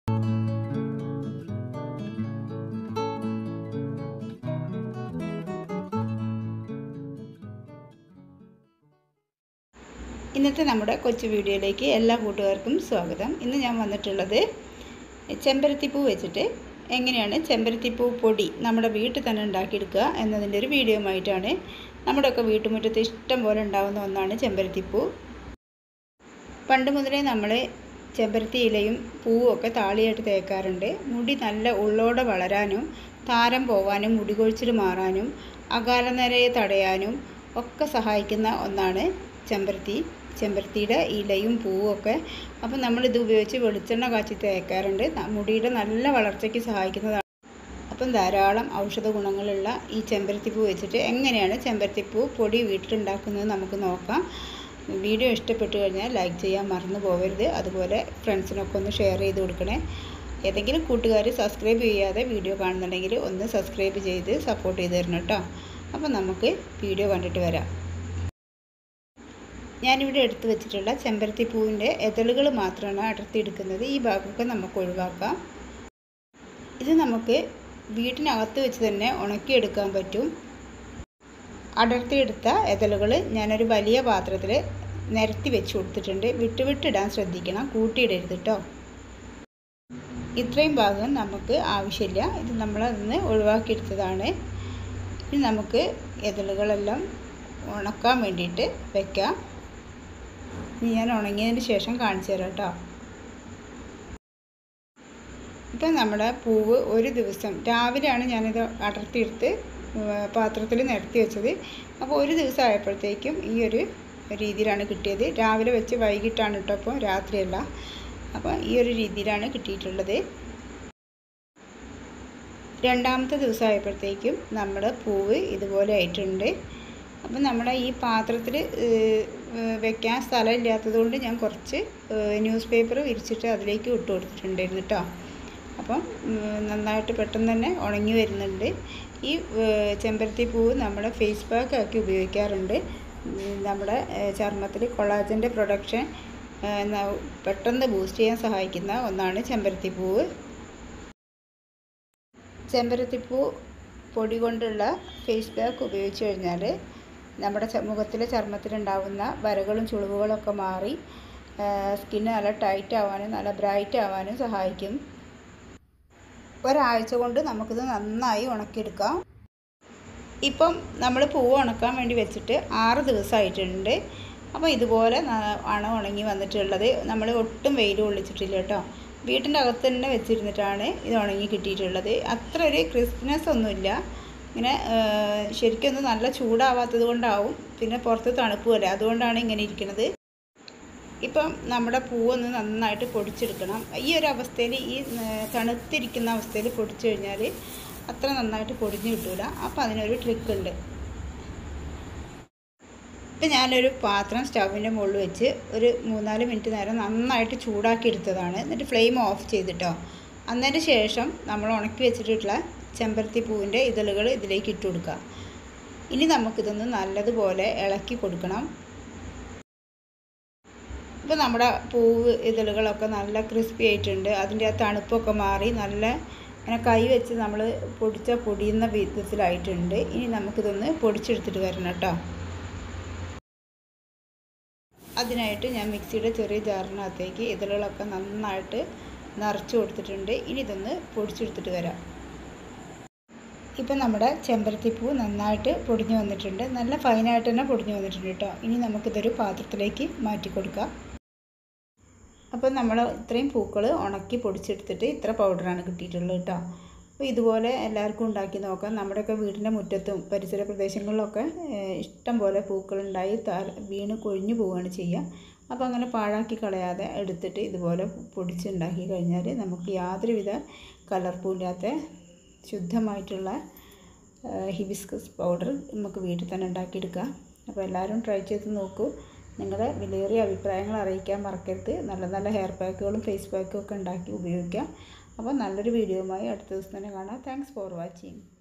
ഇന്നത്തെ നമ്മുടെ കൊച്ചു വീഡിയോയിലേക്ക് എല്ലാ കൂട്ടുകാർക്കും സ്വാഗതം ഇന്ന് ഞാൻ വന്നിട്ടുള്ളത് ചെമ്പരത്തിപ്പൂ വെച്ചിട്ട് എങ്ങനെയാണ് ചെമ്പരത്തിപ്പൂ പൊടി നമ്മുടെ വീട്ടിൽ തന്നെ ഉണ്ടാക്കിയെടുക്കുക എന്നതിൻ്റെ ഒരു വീഡിയോ ആയിട്ടാണ് നമ്മുടെയൊക്കെ വീട്ടുമുറ്റത്ത് ഇഷ്ടം പോലെ ഉണ്ടാകുന്ന ഒന്നാണ് ചെമ്പരത്തിപ്പൂ പണ്ട് മുതലേ നമ്മൾ ചെമ്പരത്തി ഇലയും പൂവും ഒക്കെ താളിയായിട്ട് തേക്കാറുണ്ട് മുടി നല്ല ഉള്ളോടെ വളരാനും താരം പോവാനും മുടി കൊഴിച്ചിൽ മാറാനും അകാലനരയെ തടയാനും ഒക്കെ സഹായിക്കുന്ന ഒന്നാണ് ചെമ്പരത്തി ചെമ്പരത്തിയുടെ ഇലയും പൂവും ഒക്കെ അപ്പം നമ്മളിത് ഉപയോഗിച്ച് വെളിച്ചെണ്ണ കാച്ചി തേക്കാറുണ്ട് ന- മുടിയുടെ നല്ല വളർച്ചയ്ക്ക് സഹായിക്കുന്നതാണ് അപ്പം ധാരാളം ഔഷധ ഗുണങ്ങളുള്ള ഈ ചെമ്പരത്തിപ്പൂ വെച്ചിട്ട് എങ്ങനെയാണ് ചെമ്പരത്തിപ്പൂ പൊടി വീട്ടിലുണ്ടാക്കുന്നത് നമുക്ക് നോക്കാം വീഡിയോ ഇഷ്ടപ്പെട്ടു കഴിഞ്ഞാൽ ലൈക്ക് ചെയ്യാൻ മറന്നു പോകരുത് അതുപോലെ ഫ്രണ്ട്സിനൊക്കെ ഒന്ന് ഷെയർ ചെയ്ത് കൊടുക്കണേ ഏതെങ്കിലും കൂട്ടുകാർ സബ്സ്ക്രൈബ് ചെയ്യാതെ വീഡിയോ കാണുന്നുണ്ടെങ്കിൽ ഒന്ന് സബ്സ്ക്രൈബ് ചെയ്ത് സപ്പോർട്ട് ചെയ്ത് തരണം കേട്ടോ അപ്പം നമുക്ക് വീഡിയോ കണ്ടിട്ട് വരാം ഞാനിവിടെ എടുത്തു വെച്ചിട്ടുള്ള ചെമ്പരത്തി പൂവിൻ്റെ എതളുകൾ മാത്രമാണ് അടർത്തിയെടുക്കുന്നത് ഈ ഭാഗമൊക്കെ നമുക്ക് ഒഴിവാക്കാം ഇത് നമുക്ക് വീട്ടിനകത്ത് വെച്ച് തന്നെ ഉണക്കിയെടുക്കാൻ പറ്റും അടർത്തിയെടുത്ത എതളുകൾ ഞാനൊരു വലിയ പാത്രത്തിൽ നിരത്തി വെച്ച് കൊടുത്തിട്ടുണ്ട് വിട്ട് വിട്ടിടാൻ ശ്രദ്ധിക്കണം കൂട്ടിയിടരുത് കേട്ടോ ഇത്രയും ഭാഗം നമുക്ക് ആവശ്യമില്ല ഇത് നമ്മളതിന്ന് ഒഴിവാക്കിയെടുത്തതാണ് ഇനി നമുക്ക് എതളുകളെല്ലാം ഉണക്കാൻ വേണ്ടിയിട്ട് വെക്കാം ഇനി ഞാൻ ഉണങ്ങിയതിന് ശേഷം കാണിച്ചു തരാം കേട്ടോ ഇപ്പം നമ്മുടെ പൂവ് ഒരു ദിവസം രാവിലെയാണ് ഞാനിത് അടർത്തിയെടുത്ത് പാത്രത്തിൽ നിരത്തി വെച്ചത് അപ്പോൾ ഒരു ദിവസം ആയപ്പോഴത്തേക്കും ഈ ഒരു രീതിയിലാണ് കിട്ടിയത് രാവിലെ വെച്ച് വൈകിട്ടാണ് കേട്ടോ അപ്പോൾ രാത്രിയല്ല അപ്പോൾ ഈ ഒരു രീതിയിലാണ് കിട്ടിയിട്ടുള്ളത് രണ്ടാമത്തെ ദിവസം ആയപ്പോഴത്തേക്കും നമ്മുടെ പൂവ് ഇതുപോലെ ആയിട്ടുണ്ട് അപ്പം നമ്മുടെ ഈ പാത്രത്തിൽ വെക്കാൻ സ്ഥലമില്ലാത്തത് കൊണ്ട് ഞാൻ കുറച്ച് ന്യൂസ് പേപ്പർ വിരിച്ചിട്ട് അതിലേക്ക് ഇട്ട് കൊടുത്തിട്ടുണ്ടായിരുന്നു കേട്ടോ അപ്പം ഉം, നന്നായിട്ട് പെട്ടെന്ന് തന്നെ ഉണങ്ങി വരുന്നുണ്ട് ഈ ഏർ, ചെമ്പരത്തി പൂവ് നമ്മുടെ ഫേസ് പാക്ക് ആക്കി ഉപയോഗിക്കാറുണ്ട് ഉം, നമ്മുടെ ചർമ്മത്തിൽ കൊളാജൻ്റെ പ്രൊഡക്ഷൻ പെട്ടെന്ന് ബൂസ്റ്റ് ചെയ്യാൻ സഹായിക്കുന്ന ഒന്നാണ് ചെമ്പരത്തി പൂവ് ചെമ്പരത്തിപ്പൂ പൊടി കൊണ്ടുള്ള ഫേസ് പാക്ക് ഉപയോഗിച്ച് കഴിഞ്ഞാൽ നമ്മുടെ ച- മുഖത്തിലെ ചർമ്മത്തിലുണ്ടാവുന്ന വരകളും ചുളിവുകളൊക്കെ മാറി സ്കിന്ന് നല്ല ടൈറ്റ് ആവാനും നല്ല ബ്രൈറ്റ് ആവാനും സഹായിക്കും ഒരാഴ്ച കൊണ്ട് നമുക്കിത് നന്നായി ഉണക്കിയെടുക്കാം ഇപ്പം നമ്മൾ പൂവ് ഉണക്കാൻ വേണ്ടി വെച്ചിട്ട് ആറ് ദിവസമായിട്ടുണ്ട് അപ്പോൾ ഇതുപോലെ ന- ആണ് ഉണങ്ങി വന്നിട്ടുള്ളത് നമ്മൾ ഒട്ടും വെയിൽ കൊള്ളിച്ചിട്ടില്ല കേട്ടോ വീട്ടിൻ്റെ അകത്ത് തന്നെ വെച്ചിരുന്നിട്ടാണ് ഇത് ഉണങ്ങി കിട്ടിയിട്ടുള്ളത് അത്ര ഒരു ക്രിസ്പിനെസ് ഒന്നുമില്ല ഇങ്ങനെ ആ, ശരിക്കൊന്നും നല്ല ചൂടാവാത്തത് കൊണ്ടാവും പിന്നെ പുറത്ത് തണുപ്പുമല്ലേ അതുകൊണ്ടാണ് ഇങ്ങനെ ഇരിക്കുന്നത് ഇപ്പം നമ്മുടെ പൂവൊന്ന് നന്നായിട്ട് പൊടിച്ചെടുക്കണം ഈ ഒരു അവസ്ഥയിൽ ഈ ഏർ, തണുത്തിരിക്കുന്ന അവസ്ഥയിൽ പൊടിച്ചു കഴിഞ്ഞാൽ അത്ര നന്നായിട്ട് പൊടിഞ്ഞ് കിട്ടൂല അപ്പം അതിനൊരു ട്രിക്ക് ഉണ്ട് ഇപ്പം ഞാനൊരു പാത്രം സ്റ്റൗവിൻ്റെ മുകളിൽ വെച്ച് ഒരു മൂന്നാല് മിനിറ്റ് നേരം നന്നായിട്ട് ചൂടാക്കി എടുത്തതാണ് എന്നിട്ട് ഫ്ലെയിം ഓഫ് ചെയ്തിട്ടോ അന്നതിന് ശേഷം നമ്മൾ ഉണക്കി വെച്ചിട്ടുള്ള ചെമ്പരത്തി പൂവിൻ്റെ ഇതളുകൾ ഇതിലേക്ക് ഇട്ട് കൊടുക്കുക ഇനി നമുക്കിതൊന്ന് നല്ലതുപോലെ ഇളക്കി കൊടുക്കണം ഇപ്പോൾ നമ്മുടെ പൂവ് ഇതളുകളൊക്കെ നല്ല ക്രിസ്പി ആയിട്ടുണ്ട് അതിൻ്റെ ആ തണുപ്പൊക്കെ മാറി നല്ല ഇങ്ങനെ കൈ വെച്ച് നമ്മൾ പൊടിച്ച പൊടിയുന്ന വിധത്തിലായിട്ടുണ്ട് ഇനി നമുക്കിതൊന്ന് പൊടിച്ചെടുത്തിട്ട് വരണം കേട്ടോ അതിനായിട്ട് ഞാൻ മിക്സിയുടെ ചെറിയ ജാറിനകത്തേക്ക് ഇതളുകളൊക്കെ നന്നായിട്ട് നിറച്ച് കൊടുത്തിട്ടുണ്ട് ഇനി ഇതൊന്ന് പൊടിച്ചെടുത്തിട്ട് വരാം ഇപ്പം നമ്മുടെ ചെമ്പരത്തിപ്പൂ നന്നായിട്ട് പൊടിഞ്ഞു വന്നിട്ടുണ്ട് നല്ല ഫൈനായിട്ട് തന്നെ പൊടിഞ്ഞു വന്നിട്ടുണ്ട് കേട്ടോ ഇനി നമുക്കിതൊരു പാത്രത്തിലേക്ക് മാറ്റി കൊടുക്കാം അപ്പോൾ നമ്മൾ ഇത്രയും പൂക്കൾ ഉണക്കി പൊടിച്ചെടുത്തിട്ട് ഇത്ര പൗഡറാണ് കിട്ടിയിട്ടുള്ളത് കേട്ടോ അപ്പോൾ ഇതുപോലെ എല്ലാവർക്കും ഉണ്ടാക്കി നോക്കാം നമ്മുടെയൊക്കെ വീടിൻ്റെ മുറ്റത്തും പരിസര പ്രദേശങ്ങളിലൊക്കെ ഏഹ്, ഇഷ്ടം പോലെ പൂക്കളുണ്ടായി ത വീണ് കൊഴിഞ്ഞു പോവുകയാണ് ചെയ്യുക അപ്പോൾ അങ്ങനെ പാഴാക്കി കളയാതെ എടുത്തിട്ട് ഇതുപോലെ പൊടിച്ചുണ്ടാക്കി കഴിഞ്ഞാൽ നമുക്ക് യാതൊരുവിധ കലർപ്പുമില്ലാത്ത ശുദ്ധമായിട്ടുള്ള ഹിബിസ്കസ് പൗഡർ നമുക്ക് വീട്ടിൽ തന്നെ ഉണ്ടാക്കിയെടുക്കാം അപ്പോൾ എല്ലാവരും ട്രൈ ചെയ്ത് നോക്കൂ നിങ്ങളുടെ വിലയേറിയ അഭിപ്രായങ്ങൾ അറിയിക്കാൻ മറക്കരുത് നല്ല നല്ല ഹെയർ പാക്കുകളും ഫേസ് പാക്കും ഒക്കെ ഉണ്ടാക്കി ഉപയോഗിക്കാം അപ്പോൾ നല്ലൊരു വീഡിയോയുമായി അടുത്ത ദിവസം തന്നെ കാണാം താങ്ക്സ് ഫോർ വാച്ചിങ്